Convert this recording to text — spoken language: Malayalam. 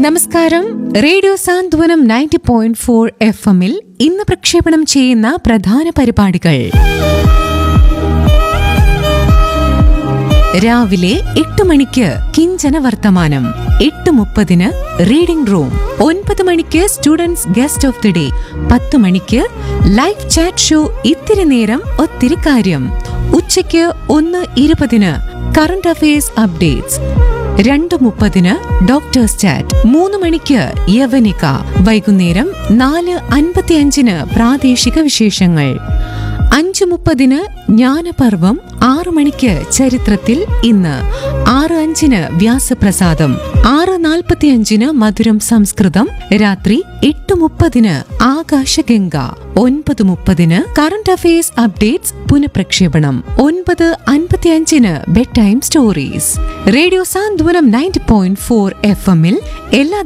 നമസ്കാരം radio Santhwanam ninety point four F എമ്മിൽ ഇന്ന് പ്രക്ഷേപണം ചെയ്യുന്ന പ്രധാന പരിപാടികൾ രാവിലെ എട്ട് മണിക്ക് കിഞ്ചന വർത്തമാനം എട്ട് മുപ്പതിന് റീഡിംഗ് റൂം ഒൻപത് മണിക്ക് students guest of the day പത്ത് മണിക്ക് ലൈവ് ചാറ്റ് ഷോ ഇത്തിരി നേരം ഒത്തിരി കാര്യം ഉച്ചയ്ക്ക് ഒന്ന് ഇരുപതിന് കറണ്ട് അഫയേഴ്സ് അപ്ഡേറ്റ്സ് രണ്ട് മുപ്പതിന് ഡോക്ടേഴ്സ് ചാറ്റ് മൂന്ന് മണിക്ക് യവനിക വൈകുന്നേരം നാല് അൻപത്തിയഞ്ചിന് പ്രാദേശിക വിശേഷങ്ങൾ അഞ്ച് മുപ്പതിന് ജ്ഞാനപർവം ആറു മണിക്ക് ചരിത്രത്തിൽ ഇന്ന് ആറ് അഞ്ചിന് വ്യാസപ്രസാദം ആറ് നാൽപ്പത്തിയഞ്ചിന് മധുരം സംസ്കൃതം രാത്രി എട്ട് മുപ്പതിന് ആകാശഗംഗ ഒൻപത് മുപ്പതിന് കറണ്ട് അഫയേഴ്സ് അപ്ഡേറ്റ്സ് പുനഃപ്രക്ഷേപണം ഒൻപത് അൻപത്തിയഞ്ചിന് bed time stories radio Santhwanam ninety point four F എമ്മിൽ എല്ലാ